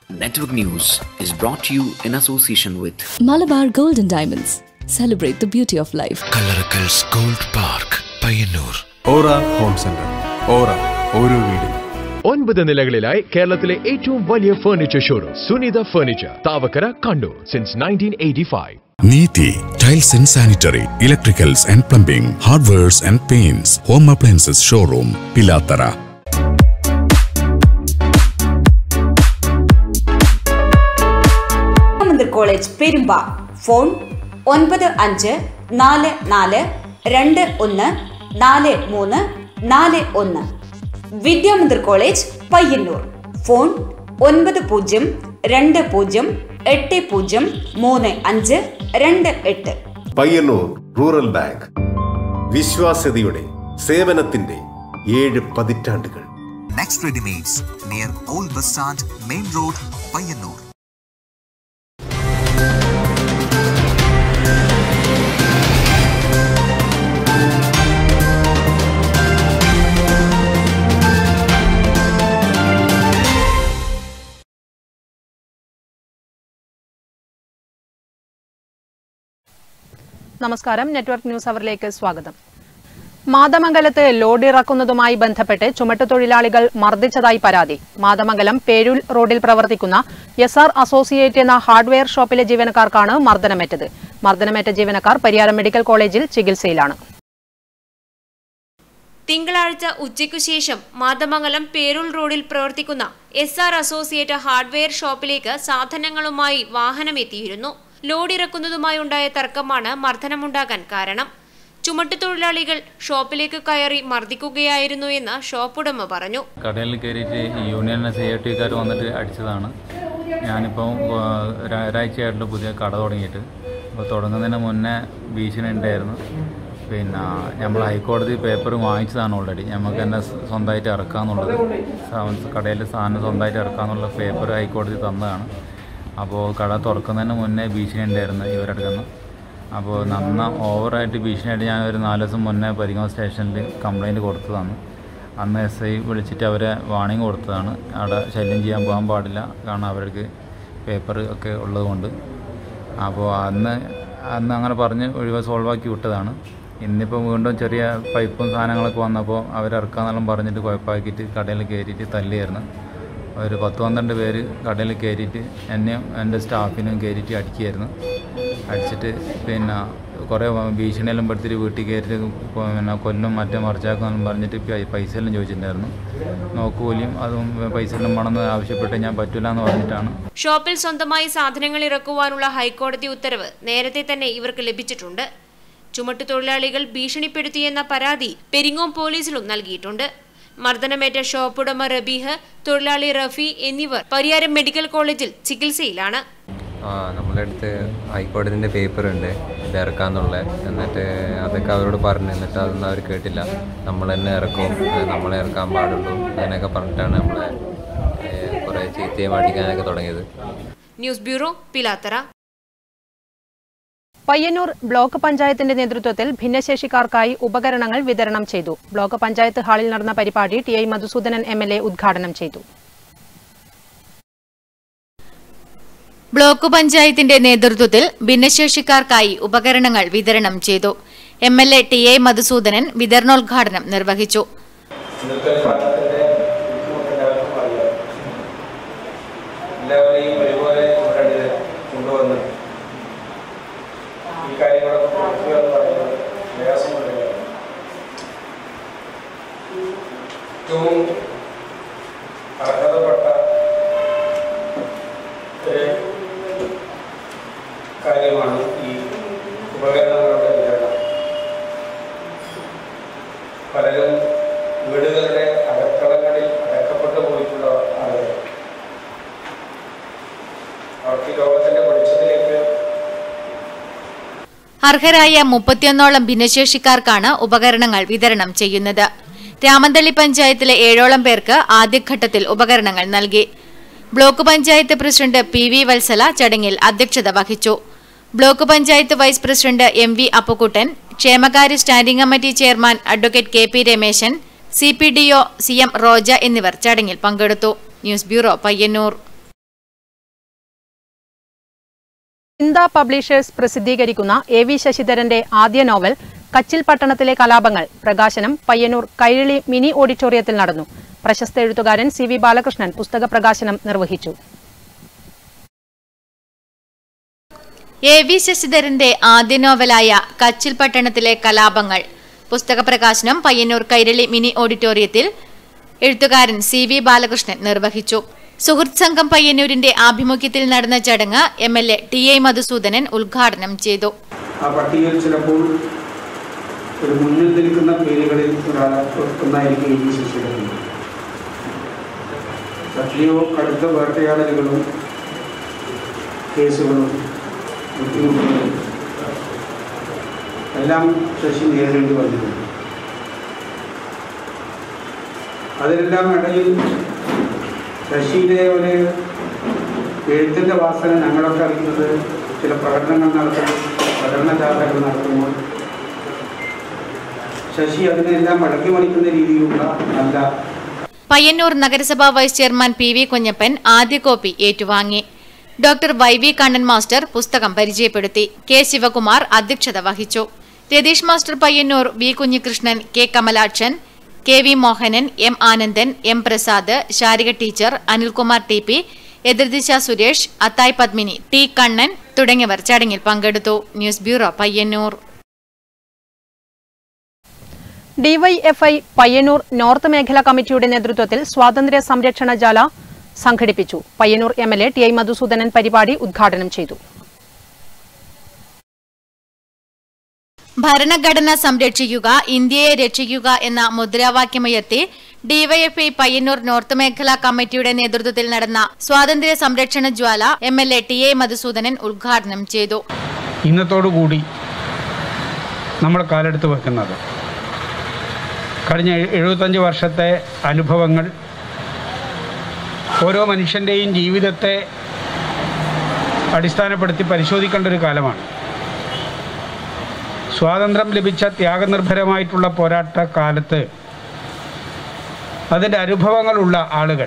Network News is brought to you in association with Malabar Gold and Diamonds. Celebrate the beauty of life. കല്ലറക്കൽസ് gold park Payyanur ഓറ home centre ഓറ ഓരോ വീടും ഒൻപത് നിലകളിലായി കേരളത്തിലെ ഏറ്റവും വലിയ furniture showroom Sunitha furniture Thavakkara Kannur since nineteen eighty five Neethi tiles and sanitary electricals and plumbing hardwares and paints home appliances showroom Pilathara Mandir college Perumba phone ഒൻപത് അഞ്ച് നാല് നാല് രണ്ട് ഒന്ന് നാല് മൂന്ന് നാല് ഒന്ന് വിദ്യാമന്ദിർ കോളേജ് പയ്യന്നൂർ ഫോൺ ഒൻപത് പൂജ്യം രണ്ട് പൂജ്യം എട്ട് പൂജ്യം മൂന്ന് അഞ്ച് രണ്ട് എട്ട് പയ്യന്നൂർ റൂറൽ ബാങ്ക് വിശ്വാസ്യതയുടെ സേവനത്തിന്റെ ഏഴ് പതിറ്റാണ്ടുകൾ Next Ready Meats near Old Bus Stand, Main Road, Payanur. നമസ്കാരം നെറ്റ്വർക്ക് ന്യൂസ് അവറിലേക്ക് സ്വാഗതം മാതമംഗലത്ത് ലോഡ് ഇറക്കുന്നതുമായി ബന്ധപ്പെട്ട് ചുമട്ടുതൊഴിലാളികൾ മർദ്ദിച്ചതായി പരാതി മാതമംഗലം പേരൂൽ റോഡിൽ പ്രവർത്തിക്കുന്ന എസ് ആർ അസോസിയേറ്റ് എന്ന ഹാർഡ്വെയർ ഷോപ്പിലെ ജീവനക്കാർക്കാണ് മർദ്ദനമേറ്റത് മർദ്ദനമേറ്റ ജീവനക്കാർ പരിയാരം മെഡിക്കൽ കോളേജിൽ ചികിത്സയിലാണ് തിങ്കളാഴ്ച ഉച്ചയ്ക്കു ശേഷം മാതമംഗലം പേരുൾ റോഡിൽ പ്രവർത്തിക്കുന്ന എസ് ആർ അസോസിയേറ്റ് ഹാർഡ്വെയർ ഷോപ്പിലേക്ക് സാധനങ്ങളുമായി വാഹനമെത്തിയിരുന്നു ലോഡ് ഇറക്കുന്നതുമായി ഉണ്ടായ തർക്കമാണ് മർദ്ദനമുണ്ടാകാൻ കാരണം ചുമട്ടുതൊഴിലാളികൾ ഷോപ്പിലേക്ക് കയറി മർദ്ദിക്കുകയായിരുന്നു എന്ന് ഷോപ്പുടമ പറഞ്ഞു കടയിൽ കയറിയിട്ട് ഈ യൂണിയൻ സി ഐ ടിക്കാർ വന്നിട്ട് അടിച്ചതാണ് ഞാനിപ്പോൾ ഒരാഴ്ചയായിട്ടുള്ള പുതിയ കട തുടങ്ങിയിട്ട് അപ്പോൾ തുടങ്ങുന്നതിന് മുന്നേ ഭീഷണി ഉണ്ടായിരുന്നു പിന്നെ നമ്മൾ ഹൈക്കോടതി പേപ്പർ വാങ്ങിച്ചതാണ് ഓൾറെഡി നമുക്ക് തന്നെ സ്വന്തമായിട്ട് ഇറക്കാമെന്നുള്ളത് കടയിൽ സാധനം സ്വന്തമായിട്ട് ഇറക്കാമെന്നുള്ള പേപ്പർ ഹൈക്കോടതി തന്നതാണ് അപ്പോൾ കട തുറക്കുന്നതിന് മുന്നേ ഭീഷണി ഉണ്ടായിരുന്നു ഇവരെടുക്കുന്ന അപ്പോൾ നന്ന ഓവറായിട്ട് ഭീഷണിയായിട്ട് ഞാൻ ഒരു നാല് ദിവസം മുന്നേ പരിഗണ സ്റ്റേഷനിൽ കംപ്ലയിൻറ്റ് കൊടുത്തതാണ് അന്ന് എസ് ഐ വിളിച്ചിട്ട് അവരെ വാണിംഗ് കൊടുത്തതാണ് അവിടെ ശല്യം ചെയ്യാൻ പോകാൻ പാടില്ല കാരണം അവർക്ക് പേപ്പർ ഒക്കെ ഉള്ളതുകൊണ്ട് അപ്പോൾ അന്ന് അന്ന് അങ്ങനെ പറഞ്ഞ് ഒഴിവ് സോൾവാക്കി വിട്ടതാണ് ഇന്നിപ്പോൾ വീണ്ടും ചെറിയ പൈപ്പും സാധനങ്ങളൊക്കെ വന്നപ്പോൾ അവരിറക്കാന്നെല്ലാം പറഞ്ഞിട്ട് കുഴപ്പമാക്കിയിട്ട് കടയിൽ കയറിയിട്ട് തല്ലിയായിരുന്നു ഒരു പത്ത് പന്ത്രണ്ട് പേര് കടയിൽ കയറിയിട്ട് എന്നെയും എൻ്റെ സ്റ്റാഫിനും കയറിയിട്ട് അടിക്കുകയായിരുന്നു അടിച്ചിട്ട് പിന്നെ കുറേ ഭീഷണിയെല്ലാം പെടുത്തിട്ട് വീട്ടിൽ കയറിയിട്ട് പിന്നെ കൊല്ലും മറ്റേ മറിച്ചാക്കും പറഞ്ഞിട്ട് പൈസ എല്ലാം ചോദിച്ചിട്ടുണ്ടായിരുന്നു നോക്കുകൂലിയും അതും പൈസ എല്ലാം വേണമെന്ന് ആവശ്യപ്പെട്ട് ഞാൻ പറ്റില്ല എന്ന് പറഞ്ഞിട്ടാണ് ഷോപ്പിൽ സ്വന്തമായി സാധനങ്ങൾ ഇറക്കുവാനുള്ള ഹൈക്കോടതി ഉത്തരവ് നേരത്തെ തന്നെ ഇവർക്ക് ലഭിച്ചിട്ടുണ്ട് ചുമട്ടുതൊഴിലാളികൾ ഭീഷണിപ്പെടുത്തിയെന്ന പരാതി പെരിങ്ങോം പോലീസിലും നൽകിയിട്ടുണ്ട് മർദ്ദനമേറ്റ ഷോപ്പുടമ റബീഹ് തൊഴിലാളി റഫി എന്നിവർ പരിയാരം മെഡിക്കൽ കോളേജിൽ ചികിത്സയിലാണ് ആ നമ്മളെ അടുത്ത് ഹൈക്കോടതിൻ്റെ പേപ്പർ ഉണ്ട് ഇത് ഇറക്കാന്നുള്ള എന്നിട്ട് അതൊക്കെ അവരോട് പറഞ്ഞു എന്നിട്ട് അതൊന്നും അവർ കേട്ടില്ല നമ്മൾ തന്നെ ഇറക്കും നമ്മളെ ഇറക്കാൻ പാടുള്ളൂ അങ്ങനെയൊക്കെ പറഞ്ഞിട്ടാണ് നമ്മളെ കുറേ ചീത്തയും അടിക്കാനൊക്കെ തുടങ്ങിയത് news bureau Pilathara Payyanur block പഞ്ചായത്തിന്റെ നേതൃത്വത്തിൽ ഭിന്നശേഷിക്കാർക്കായി ഉപകരണങ്ങൾ വിതരണം ചെയ്തു ബ്ലോക്ക് പഞ്ചായത്ത് ഹാളിൽ നടന്ന പരിപാടി T I Madhusoodanan M L A ഉദ്ഘാടനം ചെയ്തു ബ്ലോക്ക് പഞ്ചായത്തിന്റെ നേതൃത്വത്തിൽ ഭിന്നശേഷിക്കാർക്കായി ഉപകരണങ്ങൾ വിതരണം ചെയ്തു M L A T A Madhusoodanan വിതരണോദ്ഘാടനം നിർവഹിച്ചു എല്ലാവരെയും ഒരുപോലെ ഇവിടെ കൊണ്ടുവന്ന് ഈ കാര്യങ്ങളൊക്കെ കൊടുക്കുക എന്ന് പറയുന്നത് പ്രയാസമുള്ള കാര്യമാണ് ഏറ്റവും അർഹതപ്പെട്ട ഒരു കാര്യമാണ് ഈ ഉപകരണങ്ങളുടെ വിതരണം പലരും വീടുകളുടെ അകത്തളങ്ങളിൽ അടക്കപ്പെട്ടു പോയിട്ടുള്ള ആളുകൾ അവർക്ക് ലോകത്തിന്റെ വെളിച്ചത്തിലേക്ക് അർഹരായ മുപ്പത്തിയൊന്നോളം ഭിന്നശേഷിക്കാർക്കാണ് ഉപകരണങ്ങൾ വിതരണം ചെയ്യുന്നത് രാമന്തളി പഞ്ചായത്തിലെ ഏഴോളം പേർക്ക് ആദ്യഘട്ടത്തിൽ ഉപകരണങ്ങൾ നൽകി block panchayat president P V Valsala ചടങ്ങിൽ അധ്യക്ഷത വഹിച്ചു block panchayat vice president M V Appukuttan ക്ഷേമകാര്യ standing committee chairman advocate K P Rameshan C P D O C M Roja എന്നിവർ ചടങ്ങിൽ പങ്കെടുത്തു ന്യൂസ് ബ്യൂറോ പയ്യന്നൂർ ചിന്ത പബ്ലിഷേഴ്സ് പ്രസിദ്ധീകരിക്കുന്ന എ വി ശശിധരന്റെ ആദ്യ നോവൽ കച്ചിൽ പട്ടണത്തിലെ കലാപങ്ങൾ പ്രകാശനം പയ്യന്നൂർ കൈരളി മിനി ഓഡിറ്റോറിയത്തിൽ നടന്നു പ്രശസ്ത എഴുത്തുകാരൻ സി വി ബാലകൃഷ്ണൻ പുസ്തക പ്രകാശനം നിർവഹിച്ചു എ വി ശശിധരന്റെ ആദ്യ നോവലായ കച്ചിൽ പട്ടണത്തിലെ കലാപങ്ങൾ പുസ്തക പ്രകാശനം പയ്യന്നൂർ കൈരളി മിനി ഓഡിറ്റോറിയത്തിൽ എഴുത്തുകാരൻ സി വി ബാലകൃഷ്ണൻ നിർവഹിച്ചു സുഹൃത്ത് സംഘം പയ്യന്നൂരിന്റെ ആഭിമുഖ്യത്തിൽ നടന്ന ചടങ്ങ് M L A T A Madhusoodanan ഉദ്ഘാടനം ചെയ്തു ആ പട്ടികയിൽ ചിലപ്പോൾ ഒരു മുന്നിൽ നിൽക്കുന്ന പേരുകളിൽ ഒരാൾ ഒന്നായിരിക്കും ഈ ശിശുരൻ എത്രയോ കടുത്ത വേട്ടയാടലുകളും കേസുകളും ബുദ്ധിമുട്ടുകളും എല്ലാം ശശി നേരിടേണ്ടി വന്നിട്ടുണ്ട് അതിനെല്ലാം ഇടയിൽ ശശിയുടെ ഒരു എഴുത്തിൻ്റെ വാസന ഞങ്ങളൊക്കെ അറിയുന്നത് ചില പ്രകടനങ്ങൾ നടത്തുമ്പോൾ പ്രകടന ജാഥകൾ നടത്തുമ്പോൾ ശശി അതിനെല്ലാം അടക്കി മറിക്കുന്ന രീതിയിലുള്ള നല്ല പയ്യന്നൂർ നഗരസഭാ vice chairman P V Kunhappan ആദ്യ കോപ്പി ഏറ്റുവാങ്ങി doctor Y V Kannan master പുസ്തകം പരിചയപ്പെടുത്തി കെ ശിവകുമാർ അധ്യക്ഷത വഹിച്ചു Ratheesh master Payyanur V Kunhikrishnan K Kamalakshan K V Mohanan M Anandan M Prasad Sarika teacher Anilkumar T P Ethirdisha Suresh അത്തായ് പത്മിനി ടി കണ്ണൻ തുടങ്ങിയവർ ചടങ്ങിൽ പങ്കെടുത്തു news bureau Payyanur DYFI Payyanur north മേഖലാ കമ്മിറ്റിയുടെ നേതൃത്വത്തിൽ സ്വാതന്ത്ര്യ സംരക്ഷണ ജാല സംഘടിപ്പിച്ചു Payyanur M L A T I Madhusoodanan പരിപാടി ഉദ്ഘാടനം ചെയ്തു ഭരണഘടന സംരക്ഷിക്കുക ഇന്ത്യയെ രക്ഷിക്കുക എന്ന മുദ്രാവാക്യമുയർത്തി ഡിവൈഎഫ്ഐ പയ്യന്നൂർ നോർത്ത് മേഖലാ കമ്മിറ്റിയുടെ നേതൃത്വത്തിൽ നടന്ന സ്വാതന്ത്ര്യ സംരക്ഷണ ജ്വാല M L A T A Madhusoodanan ഉദ്ഘാടനം ചെയ്തു ഇന്നത്തോടുകൂടി നമ്മൾ കാലെടുത്ത് വെക്കുന്നത് കഴിഞ്ഞ എഴുപത്തഞ്ച് വർഷത്തെ അനുഭവങ്ങൾ ഓരോ മനുഷ്യൻ്റെയും ജീവിതത്തെ അടിസ്ഥാനപ്പെടുത്തി പരിശോധിക്കേണ്ട ഒരു കാലമാണ് സ്വാതന്ത്ര്യം ലഭിച്ച ത്യാഗനിർഭരമായിട്ടുള്ള പോരാട്ട കാലത്ത് അതിൻ്റെ അനുഭവങ്ങളുള്ള ആളുകൾ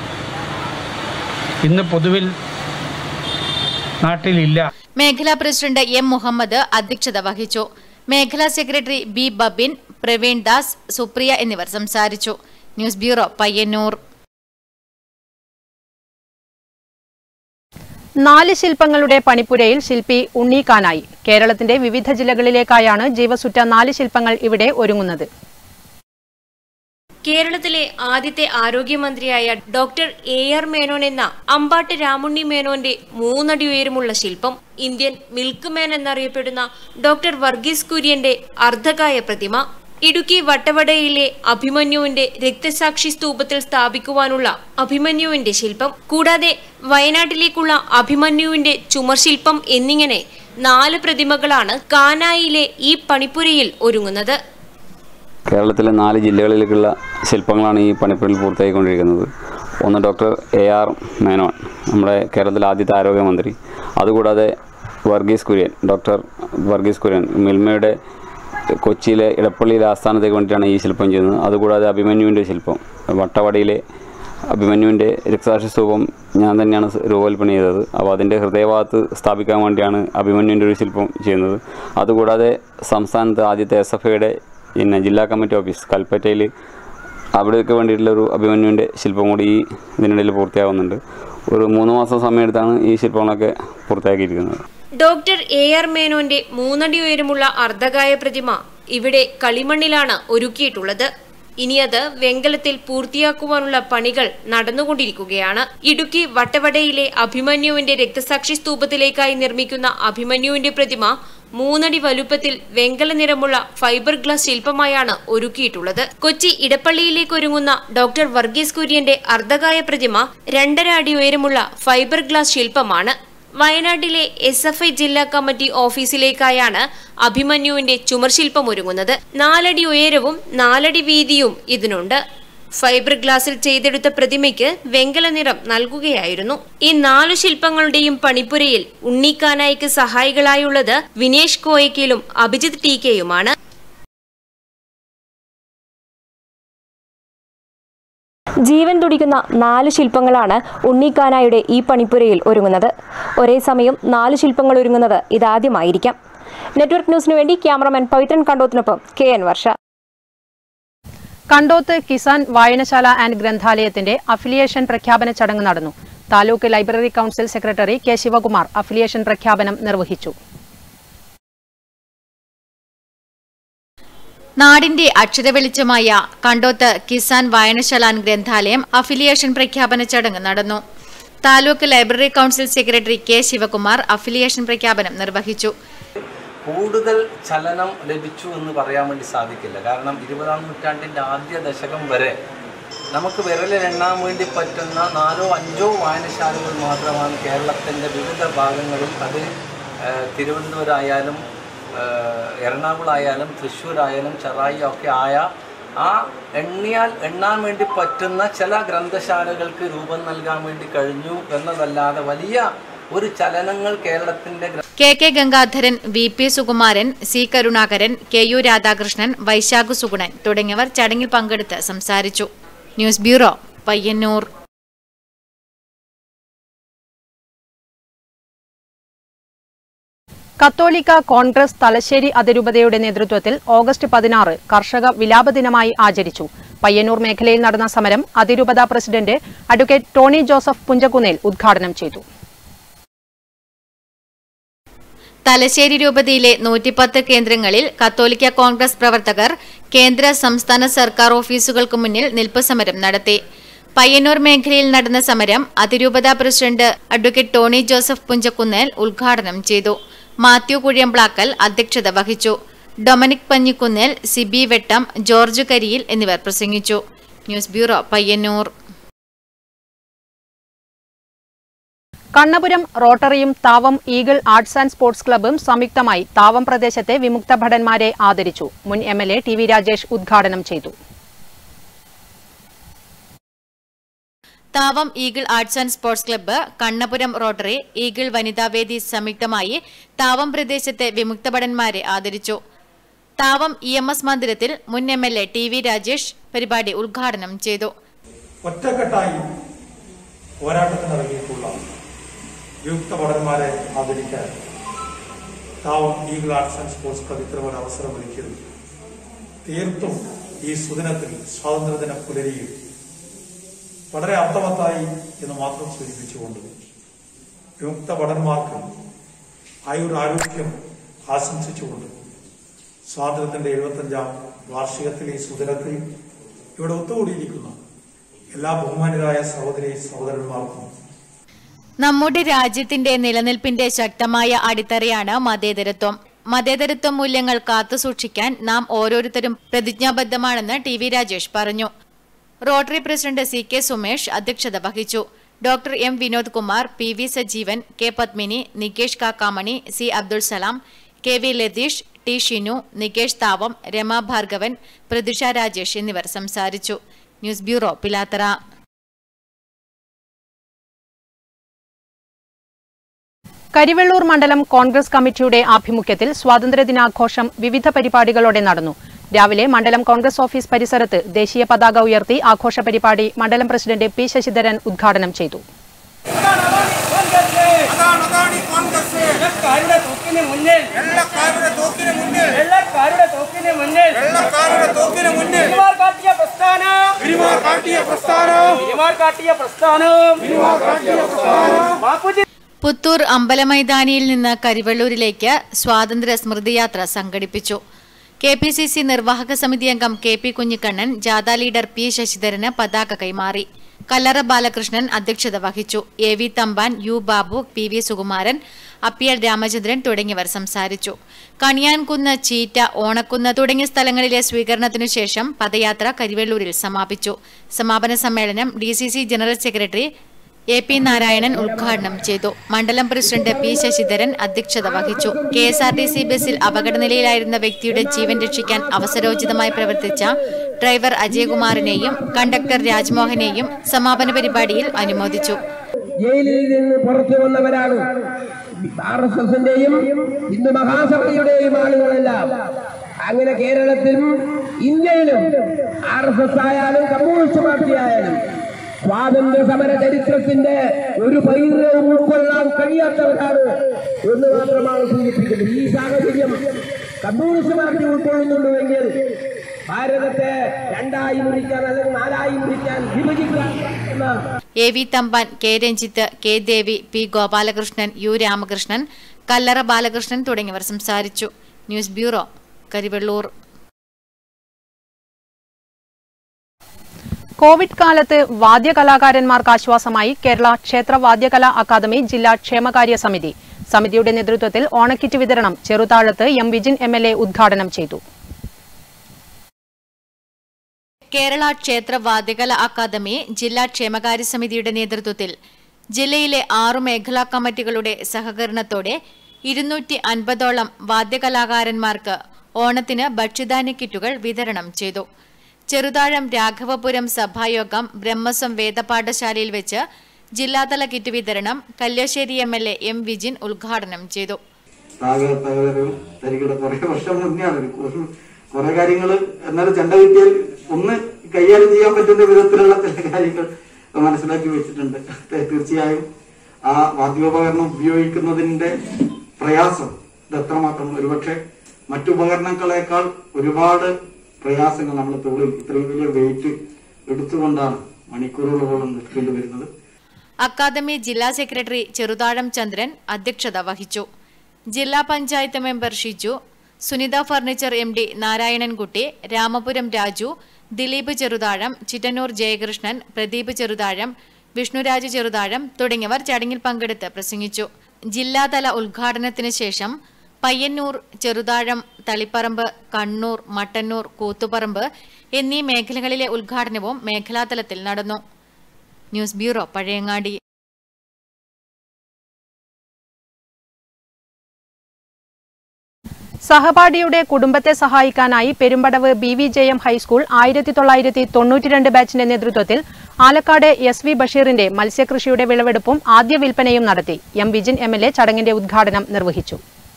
ഇന്ന് പൊതുവിൽ നാട്ടിലില്ല മേഖലാ പ്രസിഡന്റ് എം മുഹമ്മദ് അധ്യക്ഷത വഹിച്ചു മേഖലാ സെക്രട്ടറി ബി ബബിൻ പ്രവീൺ ദാസ് സുപ്രിയ എന്നിവർ സംസാരിച്ചു ന്യൂസ് ബ്യൂറോ പയ്യന്നൂർ നാല് ശില്പങ്ങളുടെ പണിപ്പുരയിൽ ശില്പി ഉണ്ണീക്കാനായി കേരളത്തിന്റെ വിവിധ ജില്ലകളിലേക്കായാണ് ജീവസുറ്റ നാല് ശില്പങ്ങൾ ഇവിടെ ഒരുങ്ങുന്നത് കേരളത്തിലെ ആദ്യത്തെ ആരോഗ്യമന്ത്രിയായ ഡോക്ടർ എ ആർ മേനോൻ എന്ന അമ്പാട്ട് രാമുണ്ണി മേനോന്റെ മൂന്നടി ഉയരമുള്ള ശില്പം ഇന്ത്യൻ മിൽക്ക് മാൻ എന്നറിയപ്പെടുന്ന ഡോക്ടർ വർഗീസ് കുര്യന്റെ അർദ്ധകായ പ്രതിമ ഇടുക്കി വട്ടവടയിലെ അഭിമന്യുവിന്റെ രക്തസാക്ഷി സ്തൂപത്തിൽ സ്ഥാപിക്കുവാനുള്ള അഭിമന്യുവിന്റെ ശില്പം കൂടാതെ വയനാട്ടിലേക്കുള്ള അഭിമന്യുവിന്റെ ചുമർശില്പം എന്നിങ്ങനെ നാല് പ്രതിമകളാണ് കാനായിലെ ഈ പണിപ്പുരയിൽ ഒരുങ്ങുന്നത് കേരളത്തിലെ നാല് ജില്ലകളിലേക്കുള്ള ശില്പങ്ങളാണ് ഈ പണിപ്പുരയിൽ പൂർത്തിയായിക്കൊണ്ടിരിക്കുന്നത് ഒന്ന് ഡോക്ടർ എ ആർ മേനോൻ നമ്മുടെ കേരളത്തിലെ ആദ്യത്തെ ആരോഗ്യമന്ത്രി അതുകൂടാതെ വർഗീസ് കുര്യൻ ഡോക്ടർ വർഗീസ് കുര്യൻ മിൽമയുടെ കൊച്ചിയിലെ ഇടപ്പള്ളിയിലെ ആസ്ഥാനത്തേക്ക് വേണ്ടിയിട്ടാണ് ഈ ശില്പം ചെയ്യുന്നത് അതുകൂടാതെ അഭിമന്യുവിൻ്റെ ശില്പം വട്ടവടയിലെ അഭിമന്യുവിൻ്റെ രക്തസാക്ഷി സ്തൂപം ഞാൻ തന്നെയാണ് രൂപകൽപ്പന ചെയ്തത് അപ്പോൾ അതിൻ്റെ ഹൃദയഭാഗത്ത് സ്ഥാപിക്കാൻ വേണ്ടിയാണ് അഭിമന്യുവിൻ്റെ ഒരു ശില്പം ചെയ്യുന്നത് അതുകൂടാതെ സംസ്ഥാനത്ത് ആദ്യത്തെ എസ് എഫ് ഐയുടെ പിന്നെ ജില്ലാ കമ്മിറ്റി ഓഫീസ് കൽപ്പറ്റയിൽ അവിടെയൊക്കെ വേണ്ടിയിട്ടുള്ള ഒരു അഭിമന്യുവിൻ്റെ ശില്പം കൂടി ഈ ഇതിനിടയിൽ പൂർത്തിയാവുന്നുണ്ട് ഒരു മൂന്ന് മാസം സമയമെടുത്താണ് ഈ ശില്പങ്ങളൊക്കെ പൂർത്തിയാക്കിയിരിക്കുന്നത് ഡോക്ടർ എ ആർ മേനോന്റെ മൂന്നടി ഉയരമുള്ള അർദ്ധകായ പ്രതിമ ഇവിടെ കളിമണ്ണിലാണ് ഒരുക്കിയിട്ടുള്ളത് ഇനി അത് വെങ്കലത്തിൽ പൂർത്തിയാക്കുവാനുള്ള പണികൾ നടന്നുകൊണ്ടിരിക്കുകയാണ് ഇടുക്കി വട്ടവടയിലെ അഭിമന്യുവിന്റെ രക്തസാക്ഷി സ്തൂപത്തിലേക്കായി നിർമ്മിക്കുന്ന അഭിമന്യുവിന്റെ പ്രതിമ മൂന്നടി വലുപ്പത്തിൽ വെങ്കല നിറമുള്ള ഫൈബർ ഗ്ലാസ് ശില്പമായാണ് ഒരുക്കിയിട്ടുള്ളത് കൊച്ചി ഇടപ്പള്ളിയിലേക്ക് ഒരുങ്ങുന്ന ഡോക്ടർ വർഗീസ് കുര്യന്റെ അർദ്ധകായ പ്രതിമ രണ്ടര അടി ഉയരമുള്ള ഫൈബർ ഗ്ലാസ് ശില്പമാണ് വയനാട്ടിലെ എസ് എഫ് ഐ ജില്ലാ കമ്മിറ്റി ഓഫീസിലേക്കായാണ് അഭിമന്യുവിന്റെ ചുമർശില്പം ഒരുങ്ങുന്നത് നാലടി ഉയരവും നാലടി വീതിയും ഇതിനുണ്ട് ഫൈബർ ഗ്ലാസിൽ ചെയ്തെടുത്ത പ്രതിമയ്ക്ക് വെങ്കല നിറം നൽകുകയായിരുന്നു ഈ നാലു ശില്പങ്ങളുടെയും പണിപ്പുരയിൽ ഉണ്ണിക്കാനായിക്ക് സഹായികളായുള്ളത് വിനേഷ് കോയക്കിലും അഭിജിത് ടി കെയുമാണ് ജീവൻ തുടിക്കുന്ന നാല് ശില്പങ്ങളാണ് ഉണ്ണിക്കാനായുടെ ഈ പണിപ്പുരയിൽ ഒരുങ്ങുന്നത് ഒരേ സമയം നാല് ശില്പങ്ങൾ ഒരുങ്ങുന്നത് ഇതാദ്യമായിരിക്കാം നെറ്റ്വർക്ക് ന്യൂസിനു വേണ്ടി ക്യാമറമാൻ പവിത്രൻ കണ്ടോത്തിനൊപ്പം കെ എൻ വർഷ കണ്ടോത്ത് കിസാൻ വായനശാല ആൻഡ് ഗ്രന്ഥാലയത്തിന്റെ അഫിലിയേഷൻ പ്രഖ്യാപന ചടങ്ങ് നടന്നു taluk library council secretary K Sivakumar affiliation പ്രഖ്യാപനം നിർവഹിച്ചു നാടിന്റെ അക്ഷരവെളിച്ചമായ കണ്ടോത്ത് കിസാൻ വായനശാല ആൻഡ് ഗ്രന്ഥാലയം അഫിലിയേഷൻ പ്രഖ്യാപന ചടങ്ങ് നടന്നു taluk library council secretary K Sivakumar affiliation പ്രഖ്യാപനം നിർവഹിച്ചു കൂടുതൽ ചലനം ലഭിച്ചു എന്ന് പറയാൻ വേണ്ടി സാധിക്കില്ല കാരണം ഇരുപതാം നൂറ്റാണ്ടിൻ്റെ ആദ്യ ദശകം വരെ നമുക്ക് വിരലിലെണ്ണാൻ വേണ്ടി പറ്റുന്ന നാലോ അഞ്ചോ വായനശാലകൾ മാത്രമാണ് കേരളത്തിൻ്റെ വിവിധ ഭാഗങ്ങളിൽ അത് ഏഹ്, തിരുവനന്തപുരമായാലും ഏഹ്, എറണാകുളമായാലും തൃശ്ശൂരായാലും ചെറായി ഒക്കെ ആയ ആ എണ്ണിയാൽ എണ്ണാൻ വേണ്ടി പറ്റുന്ന ചില ഗ്രന്ഥശാലകൾക്ക് രൂപം നൽകാൻ വേണ്ടി കഴിഞ്ഞു എന്നതല്ലാതെ വലിയ ഒരു ചലനങ്ങൾ കേരളത്തിൻ്റെ ഗ്ര- K K Gangadharan V P Sukumaran C Karunakaran K U Radhakrishnan Vaisakh Sugunan തുടങ്ങിയവർ ചടങ്ങിൽ പങ്കെടുത്ത് സംസാരിച്ചു ന്യൂസ് ബ്യൂറോ പയ്യന്നൂർ കത്തോലിക്ക കോൺഗ്രസ് തലശ്ശേരി അതിരൂപതയുടെ നേതൃത്വത്തിൽ ഓഗസ്റ്റ് പതിനാറ് കർഷക വിലാപ ദിനമായി ആചരിച്ചു പയ്യന്നൂർ മേഖലയിൽ നടന്ന സമരം അതിരൂപത president advocate Tony Joseph Punchakunnel ഉദ്ഘാടനം ചെയ്തു തലശ്ശേരി രൂപതയിലെ നൂറ്റിപ്പത്ത് കേന്ദ്രങ്ങളിൽ കത്തോലിക്ക കോൺഗ്രസ് പ്രവർത്തകർ കേന്ദ്ര സംസ്ഥാന സർക്കാർ ഓഫീസുകൾക്ക് മുന്നിൽ നിൽപ്പ് സമരം നടത്തി പയ്യന്നൂർ മേഖലയിൽ നടന്ന സമരം അതിരൂപത president advocate Tony Joseph Punchakkunnel ഉദ്ഘാടനം ചെയ്തു മാത്യു കുഴിയംപ്ലാക്കൽ അധ്യക്ഷത വഹിച്ചു ഡൊമനിക് പഞ്ഞിക്കുന്നേൽ സിബി വെട്ടം ജോർജ് കരിയിൽ എന്നിവർ പ്രസംഗിച്ചു ന്യൂസ് ബ്യൂറോ പയ്യന്നൂർ കണ്ണപുരം റോട്ടറിയും Thavam eagle arts and sports ക്ലബ്ബും സംയുക്തമായി താവം പ്രദേശത്തെ വിമുക്ത ഭടന്മാരെ ആദരിച്ചു മുൻ M L A T V Rajesh ഉദ്ഘാടനം ചെയ്തു Thavam eagle arts and sports club Kannapuram rotary eagle വനിതാവേദി സംയുക്തമായി താവം പ്രദേശത്തെ വിമുക്ത ഭടന്മാരെ ആദരിച്ചു താവം ഇ എം എസ് മന്ദിരത്തിൽ മുൻ M L A T V Rajesh പരിപാടി ഉദ്ഘാടനം ചെയ്തു ഒറ്റക്കെട്ടായി പോരാട്ടത്തിനിറങ്ങിയിട്ടുള്ള യുക്ത ഭടന്മാരെ ആദരിക്കാൻ Thavam eagle arts and sports club ഇത്തരം ഒരു അവസരം ഒരുക്കിയത് തീർത്തും ഈ സുദിനത്തിൽ സ്വാതന്ത്ര്യദിന പുലരിയിൽ വളരെ അർത്ഥവത്തായി എന്ന് മാത്രം സൂചിപ്പിച്ചുകൊണ്ട് വിമുക്ത ഭടന്മാർക്ക് ആയുർ ആരോഗ്യം ആശംസിച്ചുകൊണ്ട് സ്വാതന്ത്ര്യത്തിന്റെ എഴുപത്തഞ്ചാം വാർഷികത്തിൽ ഈ സുദിനത്തിൽ ഇവിടെ ഒത്തുകൂടിയിരിക്കുന്ന എല്ലാ ബഹുമാന്യരായ സഹോദരി സഹോദരന്മാർക്കും നമ്മുടെ രാജ്യത്തിന്റെ നിലനിൽപ്പിന്റെ ശക്തമായ അടിത്തറയാണ് മതേതരത്വം മതേതരത്വ മൂല്യങ്ങൾ കാത്തുസൂക്ഷിക്കാൻ നാം ഓരോരുത്തരും പ്രതിജ്ഞാബദ്ധമാണെന്ന് ടി വി രാജേഷ് പറഞ്ഞു rotary president C K Sumesh അധ്യക്ഷത വഹിച്ചു doctor M Vinod Kumar P V Sajeevan K Padmini Nikesh Kakkamani C Abdul Salam K V Latheesh T Shinu Nikesh Thavam Rama Bhargavan Prathisha Rajesh എന്നിവർ സംസാരിച്ചു ന്യൂസ് ബ്യൂറോ പിലാത്തറ കരിവെള്ളൂർ മണ്ഡലം കോൺഗ്രസ് കമ്മിറ്റിയുടെ ആഭിമുഖ്യത്തിൽ സ്വാതന്ത്ര്യദിനാഘോഷം വിവിധ പരിപാടികളോടെ നടന്നു രാവിലെ മണ്ഡലം കോൺഗ്രസ് ഓഫീസ് പരിസരത്ത് ദേശീയ പതാക ഉയർത്തി ആഘോഷ പരിപാടി മണ്ഡലം പ്രസിഡന്റ് പി ശശിധരൻ ഉദ്ഘാടനം ചെയ്തു വെള്ളക്കാരുടെ തോക്കിന് മുന്നിൽ വെള്ളക്കാരുടെ തോക്കിന് മുന്നിൽ വെള്ളക്കാരുടെ തോക്കിന് മുന്നിൽ വെള്ളക്കാരുടെ തോക്കിന് മുന്നിൽ ഗിരിമാർ കാട്ടിയ പ്രസ്ഥാനം ഗിരിമാർ കാട്ടിയ പ്രസ്ഥാനം ഗിരിമാർ കാട്ടിയ പ്രസ്ഥാനം ഗിരിമാർ കാട്ടിയ പ്രസ്ഥാനം ബാപ്പുജി പുത്തൂർ അമ്പലമൈതാനിയിൽ നിന്ന് കരിവെള്ളൂരിലേക്ക് സ്വാതന്ത്ര്യ സ്മൃതിയാത്ര സംഘടിപ്പിച്ചു കെ പി സി സി നിർവാഹക സമിതി അംഗം കെ പി കുഞ്ഞിക്കണ്ണൻ ജാഥ ലീഡർ പി ശശിധരന് പതാക കൈമാറി കല്ലറ ബാലകൃഷ്ണൻ അധ്യക്ഷത വഹിച്ചു A V Thampan U Babu P V Sukumaran Appiyal Ramachandran തുടങ്ങിയവർ സംസാരിച്ചു കണിയാൻകുന്ന് ചീറ്റ ഓണക്കുന്ന് തുടങ്ങിയ സ്ഥലങ്ങളിലെ സ്വീകരണത്തിനു ശേഷം പദയാത്ര കരിവെള്ളൂരിൽ സമാപിച്ചു സമാപന സമ്മേളനം D general secretary A P Narayanan ഉദ്ഘാടനം ചെയ്തു മണ്ഡലം പ്രസിഡന്റ് പി ശശിധരൻ അധ്യക്ഷത വഹിച്ചു K S R T C ബസ്സിൽ അപകടനിലയിലായിരുന്ന വ്യക്തിയുടെ ജീവൻ രക്ഷിക്കാൻ അവസരോചിതമായി പ്രവർത്തിച്ച ഡ്രൈവർ അജയകുമാറിനെയും കണ്ടക്ടർ രാജ്മോഹനെയും സമാപന പരിപാടിയിൽ അനുമോദിച്ചു ജയിലിൽ നിന്ന് പുറത്തു വന്നവരാണ് ആർ എസ് എസിന്റെയും ഹിന്ദു മഹാസഭയുടെയും ആളുകളെല്ലാം അങ്ങനെ കേരളത്തിലും ഇന്ത്യയിലും ആർ എസ് എസ് ആയാലും കമ്മ്യൂണിസ്റ്റ് പാർട്ടി ആയാലും സ്വാതന്ത്ര്യ സമര ചരിത്രത്തിന്റെ ഒരു പൈതൃകവും ഉൾക്കൊള്ളാൻ കഴിയാത്തവരാണ് എന്ന് മാത്രമാണ് സൂചിപ്പിക്കുന്നത് ഈ സാഹചര്യം കമ്മ്യൂണിസ്റ്റ് പാർട്ടി ഉൾക്കൊള്ളുന്നുണ്ടുവെങ്കിൽ ഭാരതത്തെ രണ്ടായി മുറിക്കാൻ അല്ലെങ്കിൽ നാലായി മുറിക്കാൻ വിഭജിക്കാൻ എന്ന A V Thampan K Ranjith K Devi P Gopalakrishnan U Ramakrishnan Kallara Balakrishnan തുടങ്ങിയവർ സംസാരിച്ചു ന്യൂസ് ബ്യൂറോ കരിവെള്ളൂർ കോവിഡ് കാലത്ത് വാദ്യകലാകാരന്മാർക്ക് ആശ്വാസമായി കേരള ക്ഷേത്ര വാദ്യകലാ അക്കാദമി ജില്ലാ ക്ഷേമകാര്യ സമിതി സമിതിയുടെ നേതൃത്വത്തിൽ ഓണക്കിറ്റ് വിതരണം ചെറുതാഴത്ത് M Vijin M L A ഉദ്ഘാടനം ചെയ്തു കേരള ക്ഷേത്ര വാദ്യകല അക്കാദമി ജില്ലാ ക്ഷേമകാര്യ സമിതിയുടെ നേതൃത്വത്തിൽ ജില്ലയിലെ ആറു മേഖലാ കമ്മിറ്റികളുടെ സഹകരണത്തോടെ ഇരുന്നൂറ്റി അൻപതോളം വാദ്യകലാകാരന്മാർക്ക് ഓണത്തിന് ഭക്ഷ്യധാന്യ കിറ്റുകൾ വിതരണം ചെയ്തു ചെറുതാഴം രാഘവപുരം സഭായോഗം ബ്രഹ്മസ്വം വേദപാഠശാലയിൽ വെച്ച് ജില്ലാതല കിറ്റ് വിതരണം Kalliasseri M L A M Vijin ഉദ്ഘാടനം ചെയ്തു തകരും തരികിട കുറെ വർഷം മുന്നെയാണ് കുറെ കാര്യങ്ങൾ എന്നാലും ചെണ്ട കിട്ടിയാൽ ഒന്ന് കൈകാര്യം ചെയ്യാൻ പറ്റുന്ന വിധത്തിലുള്ള ചില കാര്യങ്ങൾ മനസ്സിലാക്കി വെച്ചിട്ടുണ്ട് തീ- തീർച്ചയായും ആ വാദ്യോപകരണം ഉപയോഗിക്കുന്നതിന്റെ പ്രയാസം ഇത് എത്രമാത്രം ഒരുപക്ഷെ മറ്റുപകരണങ്ങളെക്കാൾ ഒരുപാട് പ്രയാസങ്ങൾ നമ്മൾ തോളിൽ ഇത്രയും വലിയ വെയിറ്റ് എടുത്തുകൊണ്ടാണ് മണിക്കൂറുകളോളം നിൽക്കേണ്ടി വരുന്നത് അക്കാദമി ജില്ലാ സെക്രട്ടറി ചെറുതാഴം ചന്ദ്രൻ അധ്യക്ഷത വഹിച്ചു ജില്ലാ panchayat member Shiju Sunitha furniture M D Narayanankutty Ramapuram Raju Dileep Cheruthazham Chittannur Jayakrishnan Pradeep Cheruthazham Vishnuraj Cheruthazham തുടങ്ങിയവർ ചടങ്ങിൽ പങ്കെടുത്ത് പ്രസംഗിച്ചു ജില്ലാതല ഉദ്ഘാടനത്തിന് ശേഷം പയ്യന്നൂർ ചെറുതാഴം തളിപ്പറമ്പ് കണ്ണൂർ മട്ടന്നൂർ കൂത്തുപറമ്പ് എന്നീ മേഖലകളിലെ ഉദ്ഘാടനവും മേഖലാതലത്തിൽ നടന്നു ന്യൂസ് ബ്യൂറോ പഴയങ്ങാടി സഹപാഠിയുടെ കുടുംബത്തെ സഹായിക്കാനായി Perumbadavu B V J M high school ആയിരത്തി തൊള്ളായിരത്തി തൊണ്ണൂറ്റിരണ്ട് ബാച്ചിന്റെ നേതൃത്വത്തിൽ ആലക്കാട് എസ് വി ബഷീറിന്റെ മത്സ്യകൃഷിയുടെ വിളവെടുപ്പും ആദ്യ വിൽപ്പനയും നടത്തി M Vijin M L A ചടങ്ങിന്റെ ഉദ്ഘാടനം നിർവഹിച്ചു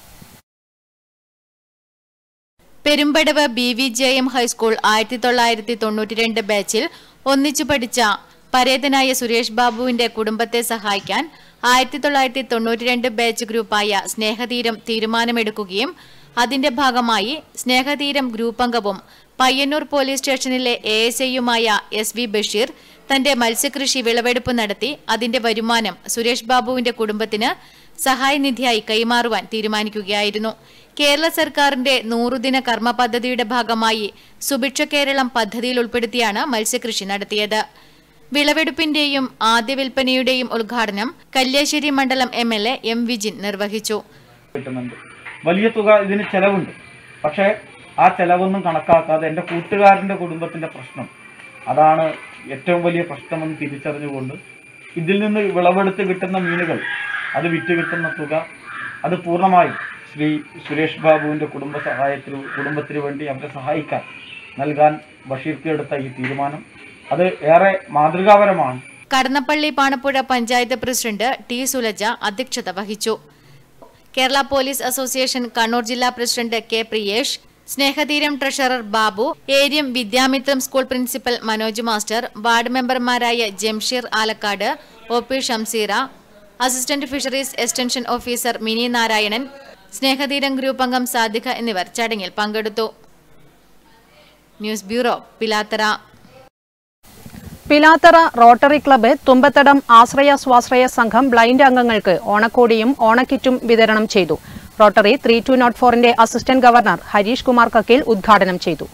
Perumbadavu B V J M high school ആയിരത്തി തൊള്ളായിരത്തി തൊണ്ണൂറ്റിരണ്ട് ബാച്ചിൽ ഒന്നിച്ചു പഠിച്ച പരേതനായ സുരേഷ് ബാബുവിന്റെ കുടുംബത്തെ സഹായിക്കാൻ ആയിരത്തി തൊള്ളായിരത്തി തൊണ്ണൂറ്റിരണ്ട് ബാച്ച് ഗ്രൂപ്പായ സ്നേഹതീരം തീരുമാനമെടുക്കുകയും അതിന്റെ ഭാഗമായി സ്നേഹതീരം ഗ്രൂപ്പ് അംഗവും പയ്യന്നൂർ പോലീസ് സ്റ്റേഷനിലെ എ എസ് ഐയുമായ എസ് വി ബഷീർ തന്റെ മത്സ്യകൃഷി വിളവെടുപ്പ് നടത്തി അതിന്റെ വരുമാനം സുരേഷ് ബാബുവിന്റെ കുടുംബത്തിന് സഹായനിധിയായി കൈമാറുവാൻ തീരുമാനിക്കുകയായിരുന്നു കേരള സർക്കാരിന്റെ നൂറുദിന കർമ്മ പദ്ധതിയുടെ ഭാഗമായി സുഭിക്ഷ കേരളം പദ്ധതിയിൽ ഉൾപ്പെടുത്തിയാണ് മത്സ്യകൃഷി നടത്തിയത് വിളവെടുപ്പിന്റെയും ആദ്യ വിൽപ്പനയുടെയും ഉദ്ഘാടനം കല്യാശ്ശേരി മണ്ഡലം M L A M Vijin നിർവഹിച്ചു കിട്ടുന്നുണ്ട് വലിയ തുക ഇതിന് ചെലവുണ്ട് പക്ഷേ ആ ചെലവൊന്നും കണക്കാക്കാതെ എൻ്റെ കൂട്ടുകാരൻ്റെ കുടുംബത്തിൻ്റെ പ്രശ്നം അതാണ് ഏറ്റവും വലിയ പ്രശ്നമെന്ന് തിരിച്ചറിഞ്ഞുകൊണ്ട് ഇതിൽ നിന്ന് വിളവെടുത്ത് കിട്ടുന്ന മീനുകൾ അത് വിറ്റ് കിട്ടുന്ന തുക അത് പൂർണ്ണമായും ശ്രീ സുരേഷ് ബാബുവിൻ്റെ കുടുംബ സഹായത്തിന് കുടുംബത്തിന് വേണ്ടി അവരെ സഹായിക്കാൻ നൽകാൻ ബഷീർക്ക് എടുത്ത ഈ തീരുമാനം അത് ഏറെ മാതൃകാപരമാണ് കടന്നപ്പള്ളി പാണപ്പുഴ പഞ്ചായത്ത് പ്രസിഡന്റ് ടി സുലജ അധ്യക്ഷത വഹിച്ചു കേരള പോലീസ് അസോസിയേഷൻ കണ്ണൂർ ജില്ലാ president K Priyesh Snehatheeram treasurer Babu Eriyam Vidyamithram school principal Manoj master ward മെമ്പർമാരായ Jamsheer Alakkad O P Shamseera assistant fisheries extension officer Mini Narayanan Snehatheeram group അംഗം സാദിഖ എന്നിവർ ചടങ്ങിൽ പങ്കെടുത്തു news bureau Pilathara Pilathara rotary club Thumbathadam Ashraya സ്വാശ്രയ സംഘം ബ്ലൈൻഡ് അംഗങ്ങൾക്ക് ഓണക്കോടിയും ഓണക്കിറ്റും വിതരണം ചെയ്തു റോട്ടറി ത്രീ ടു നോട്ട് ഫോറിന്റെ അസിസ്റ്റന്റ് ഗവർണർ ഹരീഷ് കുമാർ കക്കീൽ ഉദ്ഘാടനം ചെയ്തു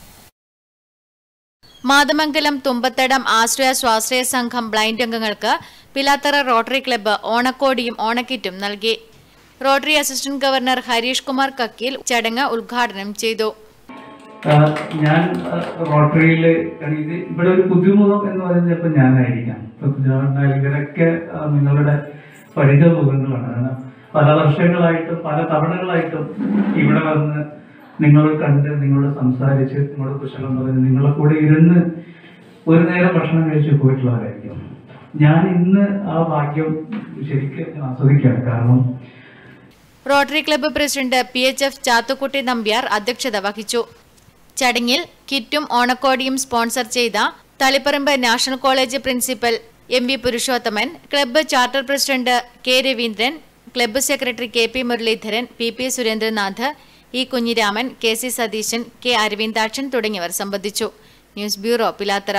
മാതമംഗലം തുമ്പത്തടം ആശ്രയ സ്വാശ്രയ സംഘം ബ്ലൈൻഡ് അംഗങ്ങൾക്ക് പിലാത്തറ റോട്ടറി ക്ലബ്ബ് ഓണക്കോടിയും ഓണക്കിറ്റും നൽകി rotary assistant governor Harish Kumar Kakkeel ചടങ്ങ് ഉദ്ഘാടനം ചെയ്തു ആഹ് ഞാൻ റോട്ടറിയിൽ ഇത് ഇവിടെ ഒരു പുതുമുഖം എന്ന് പറയുന്നത് ചിലപ്പോൾ ഞാനായിരിക്കാം ഇപ്പൊ കുഞ്ഞാണ്ടാൽ ഇവരൊക്കെ ആഹ് നിങ്ങളുടെ പരിചയ മുഖങ്ങളാണ് കാരണം പല വർഷങ്ങളായിട്ടും പല തവണകളായിട്ടും ഇവിടെ വന്ന് നിങ്ങൾ കണ്ട് നിങ്ങളോട് സംസാരിച്ച് നിങ്ങളോട് കുശലം പറഞ്ഞ് നിങ്ങളെ കൂടെ ഇരുന്ന് ഒരു നേരം ഭക്ഷണം കഴിച്ച് പോയിട്ടുള്ളവരായിരിക്കും ഞാൻ ഇന്ന് ആ ഭാഗ്യം ശരിക്കും ആസ്വദിക്കുകയാണ് കാരണം rotary club president P H F Chathukutty Nambiar അധ്യക്ഷത വഹിച്ചു ചടങ്ങിൽ കിറ്റും ഓണക്കോടിയും സ്പോൺസർ ചെയ്ത Taliparamba national college principal M V Purushothaman club charter president K Raveendran club secretary K P Muraleedharan P P Surendranath E Kunhiraman K C Satheesan K Aravindakshan തുടങ്ങിയവർ സംബന്ധിച്ചു ന്യൂസ് ബ്യൂറോ പിലാത്തറ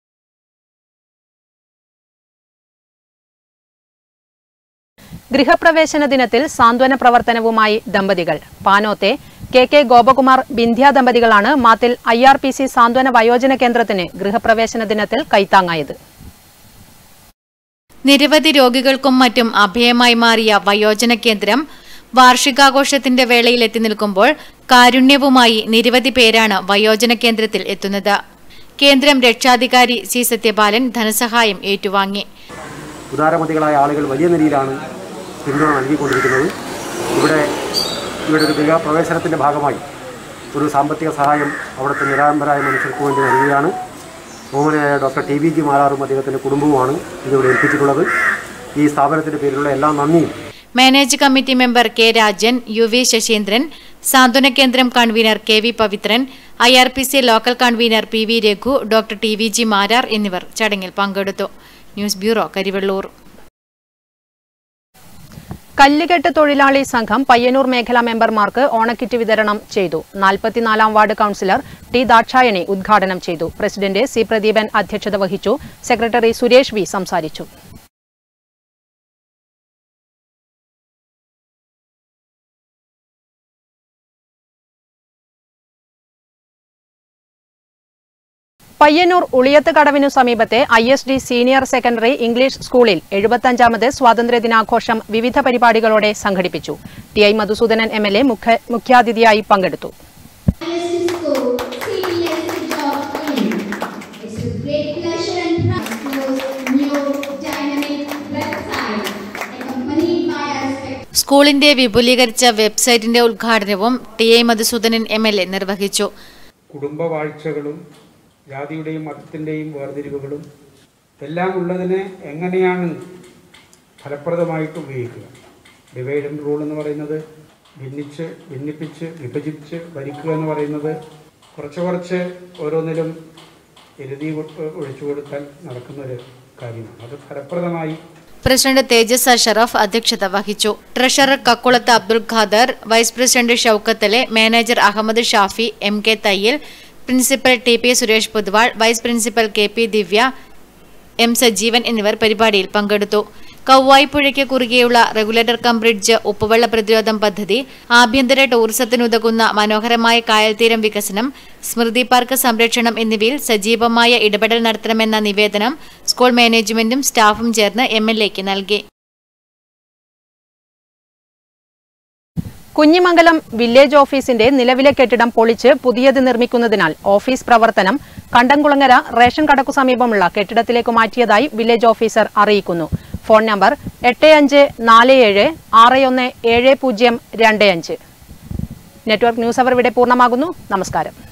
ഗൃഹപ്രവേശന ദിനത്തിൽ സാന്ത്വന പ്രവർത്തനവുമായി ദമ്പതികൾ പാനോത്തെ കെ കെ ഗോപകുമാർ ബിന്ധ്യ ദമ്പതികളാണ് Mathil I R P C സാന്ത്വന വയോജന കേന്ദ്രത്തിന് ഗൃഹപ്രവേശന ദിനത്തിൽ കൈത്താങ്ങായത് നിരവധി രോഗികൾക്കും മറ്റും അഭയമായി മാറിയ വയോജന കേന്ദ്രം വാർഷികാഘോഷത്തിന്റെ വേളയിൽ എത്തി നിൽക്കുമ്പോൾ കാരുണ്യവുമായി നിരവധി പേരാണ് വയോജന കേന്ദ്രത്തിൽ എത്തുന്നത് കേന്ദ്രം രക്ഷാധികാരി സി സത്യപാലൻ ധനസഹായം ഏറ്റുവാങ്ങി ഉദാരമതികളായ ആളുകൾ വലിയ നിലയിലാണ് പിന്തുണ നൽകിക്കൊണ്ടിരിക്കുന്നത് ഇവിടെ ഇവിടെ ഒരു ഗൃഹപ്രവേശനത്തിൻ്റെ ഭാഗമായി ഒരു സാമ്പത്തിക സഹായം അവിടുത്തെ നിരാലംബരായ മനുഷ്യർക്ക് വേണ്ടി നൽകുകയാണ് ബഹുമാനായ ഡോക്ടർ ടി വി ജി മാരാറും അദ്ദേഹത്തിൻ്റെ കുടുംബവുമാണ് ഇതിവിടെ ഏൽപ്പിച്ചിട്ടുള്ളത് ഈ സ്ഥാപനത്തിൻ്റെ പേരിലുള്ള എല്ലാ നന്ദിയും manage committee member K Rajan U V Sasindran സാന്ത്വന കേന്ദ്രം convener K V Pavithran I R P C local convener P V Raghu doctor T V G Marar എന്നിവർ ചടങ്ങിൽ പങ്കെടുത്തു ന്യൂസ് ബ്യൂറോ കരിവെള്ളൂർ കല്ലുകെട്ട് തൊഴിലാളി സംഘം പയ്യന്നൂർ മേഖലാ മെമ്പർമാർക്ക് ഓണക്കിറ്റ് വിതരണം ചെയ്തു നാൽപ്പത്തിനാലാം വാർഡ് കൌൺസിലർ ടി ദാക്ഷായണി ഉദ്ഘാടനം ചെയ്തു പ്രസിഡന്റ് സി പ്രദീപൻ അധ്യക്ഷത വഹിച്ചു സെക്രട്ടറി സുരേഷ് വി സംസാരിച്ചു പയ്യന്നൂർ ഉളിയത്ത് കടവിനു സമീപത്തെ I S D senior secondary English സ്കൂളിൽ എഴുപത്തഞ്ചാമത് സ്വാതന്ത്ര്യദിനാഘോഷം വിവിധ പരിപാടികളോടെ സംഘടിപ്പിച്ചു T I Madhusoodanan M L A മുഖ്യാതിഥിയായി പങ്കെടുത്തു സ്കൂളിന്റെ വിപുലീകരിച്ച വെബ്സൈറ്റിന്റെ ഉദ്ഘാടനവും T I Madhusoodanan M L A നിർവഹിച്ചു കുടുംബവാഴ്ചകളും ജാതിയുടെയും മതത്തിൻ്റെയും വേർതിരിവുകളും എല്ലാം ഉള്ളതിനെ എങ്ങനെയാണ് ഫലപ്രദമായിട്ട് ഉപയോഗിക്കുക ഡിവൈഡ് ആൻഡ് റൂൾ എന്ന് പറയുന്നത് ഭിന്നിച്ച് ഭിന്നിപ്പിച്ച് വിഭജിച്ച് ഭരിക്കുക എന്ന് പറയുന്നത് കുറച്ച് കുറച്ച് ഓരോന്നിലും എരുതി ഒഴിച്ചു കൊടുത്താൽ നടക്കുന്നൊരു കാര്യമാണ് അത് ഫലപ്രദമായി പ്രസിഡന്റ് തേജസ് അഷറഫ് അധ്യക്ഷത വഹിച്ചു treasurer Kakkulath Abdul Khader vice president Shoukathali manager Ahammed Shafi M K Thayyil principal T P Suresh Poduval vice principal K P Divya M Sajeevan എന്നിവർ പരിപാടിയിൽ പങ്കെടുത്തു കൗവായിപ്പുഴയ്ക്ക് കുറുകെയുള്ള റെഗുലേറ്റർ കം ബ്രിഡ്ജ് ഉപ്പുവെള്ള പ്രതിരോധം പദ്ധതി ആഭ്യന്തര ടൂറിസത്തിനുതകുന്ന മനോഹരമായ കായൽത്തീരം വികസനം സ്മൃതി പാർക്ക് സംരക്ഷണം എന്നിവയിൽ സജീവമായ ഇടപെടൽ നടത്തണമെന്ന നിവേദനം സ്കൂൾ മാനേജ്മെന്റും സ്റ്റാഫും ചേർന്ന് എം എൽ എക്ക് നൽകി കുഞ്ഞിമംഗലം വില്ലേജ് ഓഫീസിന്റെ നിലവിലെ കെട്ടിടം പൊളിച്ച് പുതിയത് നിർമ്മിക്കുന്നതിനാൽ ഓഫീസ് പ്രവർത്തനം കണ്ടംകുളങ്ങര റേഷൻ കടക്കു സമീപമുള്ള കെട്ടിടത്തിലേക്ക് മാറ്റിയതായി വില്ലേജ് ഓഫീസർ അറിയിക്കുന്നു ഫോൺ നമ്പർ എട്ട് അഞ്ച് നാല് ഏഴ് ആറ് ഒന്ന് ഏഴ് പൂജ്യം രണ്ട് അഞ്ച് നെറ്റ്വർക്ക് ന്യൂസ് അവർ ഇവിടെ പൂർണ്ണമാകുന്നു നമസ്കാരം